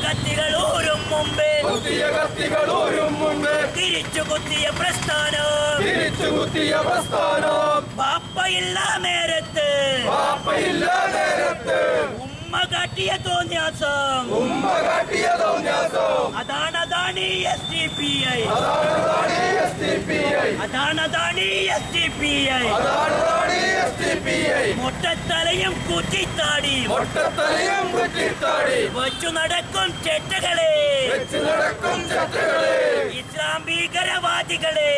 കത്തികൾ ഊരും മുമ്പേ കുത്തിയ കത്തികളൂരും മുമ്പേ തിരിച്ചു കുത്തിയ പ്രസ്ഥാനം തിരിച്ചു കുത്തിയ പ്രസ്ഥാനം പാപ്പയില്ല നേരത്ത് പാപ്പയില്ല നേരത്ത് ഉമ്മ കാട്ടിയ തോന്നിയാസം ഉമ്മ കാട്ടിയ തോന്നിയാസം അതാണ് അതാണ് എസ് ഡി പി ഐ അതാണ് എസ് ഡി പി ഐ അതാണ് അതാണ് എസ് ഡി പി ഐ അതാണ് എസ് ഡി പി ഐ മുട്ടത്തലയും കുറ്റിത്താടി ഒട്ടത്തലയും കുറ്റിത്താടി വച്ചു നടക്കും ചെറ്റകളെ വെച്ച് നടക്കും ചട്ടകളെ ഇസ്ലാം ഭീകരവാദികളെ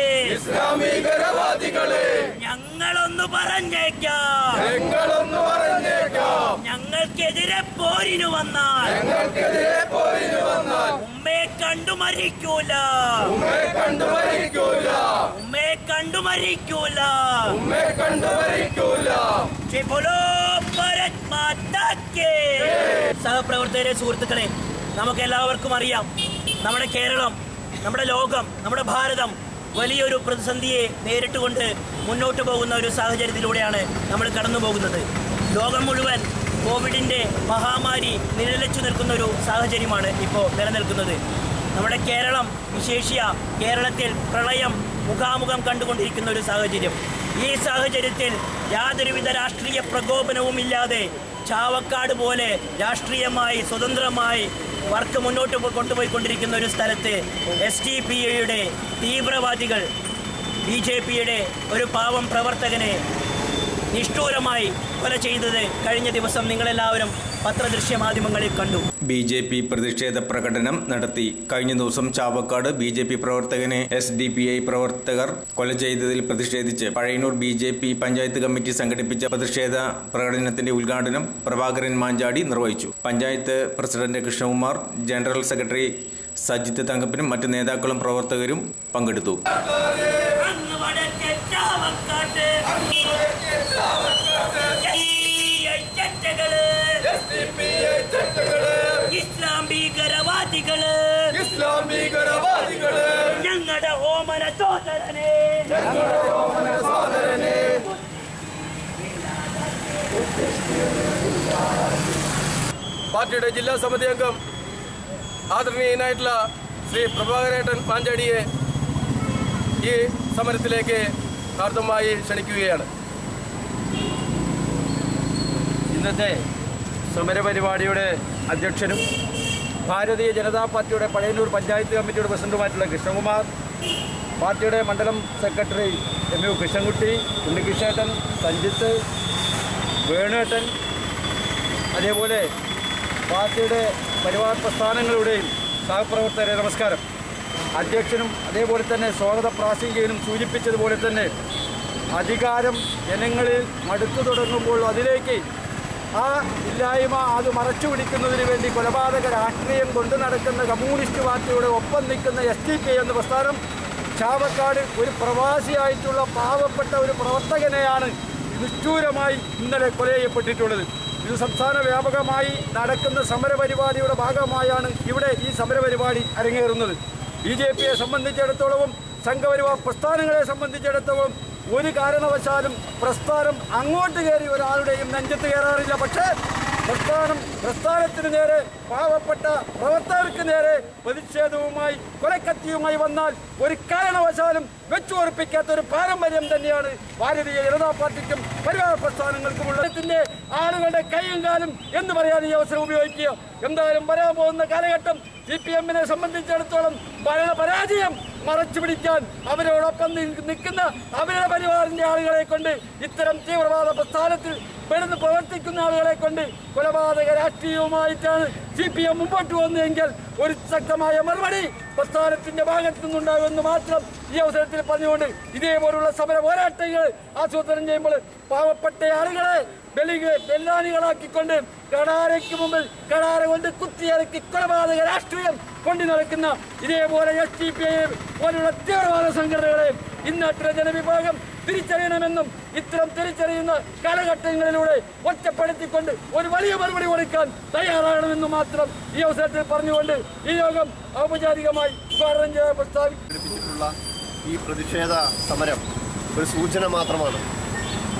ഇസ്ലാമികരവാദികളെ ഞങ്ങളൊന്ന് പറഞ്ഞേക്കാം നിങ്ങളൊന്ന് പറഞ്ഞേക്കാം ഞങ്ങൾക്കെതിരെ പോരിനു വന്നാൽ ഞങ്ങൾക്കെതിരെ പോരിന് വന്നാൽ ഉമ്മയെ കണ്ടു മരിക്കൂല ഉമ്മയെ കണ്ടു മരിക്കൂല ഉമ്മയെ കണ്ടു മരിക്കൂല ഉമ്മയെ കണ്ടു മരിക്കൂല ജയ് ബോലോ ഭാരത് മാതാ കേ. സഹപ്രവർത്തകരെ സുഹൃത്തുക്കളെ നമുക്ക് എല്ലാവർക്കും അറിയാം നമ്മുടെ കേരളം നമ്മുടെ ലോകം നമ്മുടെ ഭാരതം വലിയൊരു പ്രതിസന്ധിയെ നേരിട്ടുകൊണ്ട് മുന്നോട്ട് പോകുന്ന ഒരു സാഹചര്യത്തിലൂടെയാണ് നമ്മൾ കടന്നു പോകുന്നത് ലോകം മുഴുവൻ കോവിഡിന്റെ മഹാമാരി നിഴലിച്ചു നിൽക്കുന്ന ഒരു സാഹചര്യമാണ് ഇപ്പോൾ നിലനിൽക്കുന്നത് നമ്മുടെ കേരളം വിശേഷിയ കേരളത്തിൽ പ്രളയം മുഖാമുഖം കണ്ടുകൊണ്ടിരിക്കുന്ന ഒരു സാഹചര്യം ഈ സാഹചര്യത്തിൽ യാതൊരുവിധ രാഷ്ട്രീയ പ്രകോപനവും ഇല്ലാതെ ചാവക്കാട് പോലെ രാഷ്ട്രീയമായി സ്വതന്ത്രമായി വർക്ക് മുന്നോട്ട് പോ- കൊണ്ടുപോയിക്കൊണ്ടിരിക്കുന്ന ഒരു സ്ഥലത്ത് എസ് ടി പി ഐയുടെ തീവ്രവാദികൾ ബി ജെ പിയുടെ ഒരു പാവം പ്രവർത്തകനെ നിഷ്ഠൂരമായി കൊല ചെയ്തത് കഴിഞ്ഞ ദിവസം നിങ്ങളെല്ലാവരും പത്രദൃശ്യ മാധ്യമങ്ങളിൽ കണ്ടു ബി ജെ പി പ്രതിഷേധ പ്രകടനം നടത്തി കഴിഞ്ഞ ദിവസം ചാവക്കാട് ബി ജെ പി പ്രവർത്തകനെ എസ് ഡി പി ഐ പ്രവർത്തകർ കൊല ചെയ്തതിൽ പ്രതിഷേധിച്ച് Pazhayannur B J P panchayat committee സംഘടിപ്പിച്ച പ്രതിഷേധ പ്രകടനത്തിന്റെ ഉദ്ഘാടനം പ്രഭാകരൻ മാഞ്ചാടി നിർവഹിച്ചു panchayat president Krishnakumar general secretary Sajith തങ്കപ്പനും മറ്റ് നേതാക്കളും പ്രവർത്തകരും പങ്കെടുത്തു അങ്ങ് വടക്കേ ചാവക്കാട്ട് SDI ചെറ്റകള്, ഇസ്ലാം ഭീകരവാദികള് ഇസ്ലാമികരവാദികളെ ഞങ്ങളുടെ ഓമന സോദരനെ സോദരനെ പാർട്ടിയുടെ ജില്ലാ സമിതി അംഗം ആദരണീയനായിട്ടുള്ള ശ്രീ പ്രഭാകരേട്ടൻ പാഞ്ചാടിയെ ഈ സമരത്തിലേക്ക് ഹാർദമായി ക്ഷണിക്കുകയാണ് ഇന്നത്തെ സമരപരിപാടിയുടെ അധ്യക്ഷനും ഭാരതീയ ജനതാ പാർട്ടിയുടെ പഴയന്നൂർ പഞ്ചായത്ത് കമ്മിറ്റിയുടെ പ്രസിഡന്റുമായിട്ടുള്ള കൃഷ്ണകുമാർ പാർട്ടിയുടെ മണ്ഡലം സെക്രട്ടറി എം യു കൃഷ്ണൻകുട്ടി ഉണ്ണികൃഷ്ണേട്ടൻ സഞ്ജിത്ത് വേണുവേട്ടൻ അതേപോലെ പാർട്ടിയുടെ പരിവാർ പ്രസ്ഥാനങ്ങളുടെയും സഹപ്രവർത്തകരെ നമസ്കാരം അധ്യക്ഷനും അതേപോലെ തന്നെ സ്വാഗത പ്രാസംഗികനും സൂചിപ്പിച്ചതുപോലെ തന്നെ അധികാരം ജനങ്ങളിൽ മടുത്തു തുടങ്ങുമ്പോൾ അതിലേക്ക് ആ ഇല്ലായ്മ അത് മറച്ചു പിടിക്കുന്നതിന് വേണ്ടി കൊലപാതക രാഷ്ട്രീയം കൊണ്ടു നടക്കുന്ന കമ്മ്യൂണിസ്റ്റ് പാർട്ടിയുടെ ഒപ്പം നിൽക്കുന്ന എസ് ടി പി എന്ന പ്രസ്ഥാനം ചാവക്കാട് ഒരു പ്രവാസിയായിട്ടുള്ള പാവപ്പെട്ട ഒരു പ്രവർത്തകനെയാണ് നിഷ്ഠൂരമായി ഇന്നലെ കൊല ചെയ്യപ്പെട്ടിട്ടുള്ളത് ഇത് സംസ്ഥാന വ്യാപകമായി നടക്കുന്ന സമരപരിപാടിയുടെ ഭാഗമായാണ് ഇവിടെ ഈ സമരപരിപാടി അരങ്ങേറുന്നത് ബി ജെ പിയെ സംബന്ധിച്ചിടത്തോളവും സംഘപരിവാർ പ്രസ്ഥാനങ്ങളെ സംബന്ധിച്ചിടത്തോളം ഒരു കാരണവശാലും പ്രസ്ഥാനം അങ്ങോട്ട് കയറി ഒരാളുടെയും നെഞ്ചത്ത് കയറാറില്ല പക്ഷേ പ്രസ്ഥാനം പ്രസ്ഥാനത്തിന് നേരെ പാവപ്പെട്ട പ്രവർത്തകർക്ക് നേരെ പ്രതിഷേധവുമായി കൊലക്കത്തിയുമായി വന്നാൽ ഒരു കാരണവശാലും വെച്ചുറപ്പിക്കാത്ത ഒരു പാരമ്പര്യം തന്നെയാണ് ഭാരതീയ ജനതാ പാർട്ടിക്കും പരിവാര പ്രസ്ഥാനങ്ങൾക്കുമുള്ളതിന്റെ ആളുകളുടെ കൈയും കാലും എന്ന് പറയാൻ ഈ അവസരം ഉപയോഗിക്കുക എന്തായാലും വരാൻ പോകുന്ന കാലഘട്ടം സി പി എമ്മിനെ സംബന്ധിച്ചിടത്തോളം ഭരണ പരാജയം മറച്ചു പിടിക്കാൻ അവരോടൊപ്പം നി- നിൽക്കുന്ന അവരുടെ പരിവാറിന്റെ ആളുകളെ കൊണ്ട് ഇത്തരം തീവ്രവാദ പ്രസ്ഥാനത്തിൽ പെടുന്ന് പ്രവർത്തിക്കുന്ന ആളുകളെ കൊണ്ട് കൊലപാതക രാഷ്ട്രീയവുമായിട്ടാണ് സി പി എം മുമ്പോട്ട് വന്നതെങ്കിൽ ഒരു ശക്തമായ മറുപടി പ്രസ്ഥാനത്തിന്റെ ഭാഗത്തു നിന്നുണ്ടാകുമെന്ന് മാത്രം ഈ അവസരത്തിൽ പറഞ്ഞുകൊണ്ട് ഇതേപോലുള്ള സമര പോരാട്ടങ്ങൾ ആസൂത്രണം ചെയ്യുമ്പോൾ പാവപ്പെട്ട ആളുകളെ ബലികൾ ബെല്ലാനികളാക്കിക്കൊണ്ട് കടാരയ്ക്ക് മുമ്പിൽ കടാര കൊണ്ട് കുത്തിയിറക്കി കൊലപാതക രാഷ്ട്രീയം കൊണ്ടു നടക്കുന്ന ഇതേപോലെ എസ് ടി പി ഐ പോലുള്ള തീവ്രവാദ സംഘടനകളെ ഇന്നത്തെ ജനവിഭാഗം തിരിച്ചറിയണമെന്നും ഇത്തരം തിരിച്ചറിയുന്ന കാലഘട്ടങ്ങളിലൂടെ ഒറ്റപ്പെടുത്തിക്കൊണ്ട് ഒരു വലിയ മറുപടി കൊടുക്കാൻ തയ്യാറാകണമെന്നും മാത്രം ഈ അവസരത്തിൽ പറഞ്ഞുകൊണ്ട് ഈ യോഗം ഔപചാരികമായി ഉദ്ഘാടനം ചെയ്യാൻ പ്രസ്താവിക്കും സംഘടിപ്പിച്ചിട്ടുള്ള ഈ പ്രതിഷേധ സമരം ഒരു സൂചന മാത്രമാണ്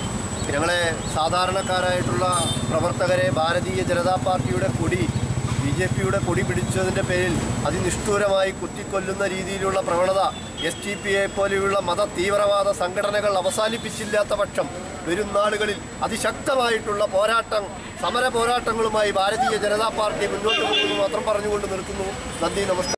ഞങ്ങളെ സാധാരണക്കാരായിട്ടുള്ള പ്രവർത്തകരെ ഭാരതീയ ജനതാ പാർട്ടിയുടെ കൊടി ബി ജെ പിയുടെ കൊടി പിടിച്ചതിൻ്റെ പേരിൽ അതിനിഷ്ഠൂരമായി കുത്തിക്കൊല്ലുന്ന രീതിയിലുള്ള പ്രവണത എസ് ടി പി എ പോലെയുള്ള മത തീവ്രവാദ സംഘടനകൾ അവസാനിപ്പിച്ചില്ലാത്ത പക്ഷം വരും നാളുകളിൽ അതിശക്തമായിട്ടുള്ള പോരാട്ടം സമര പോരാട്ടങ്ങളുമായി ഭാരതീയ ജനതാ പാർട്ടി മുന്നോട്ട് പോകുന്നു മാത്രം പറഞ്ഞുകൊണ്ട് നിർത്തുന്നു നന്ദി നമസ്കാരം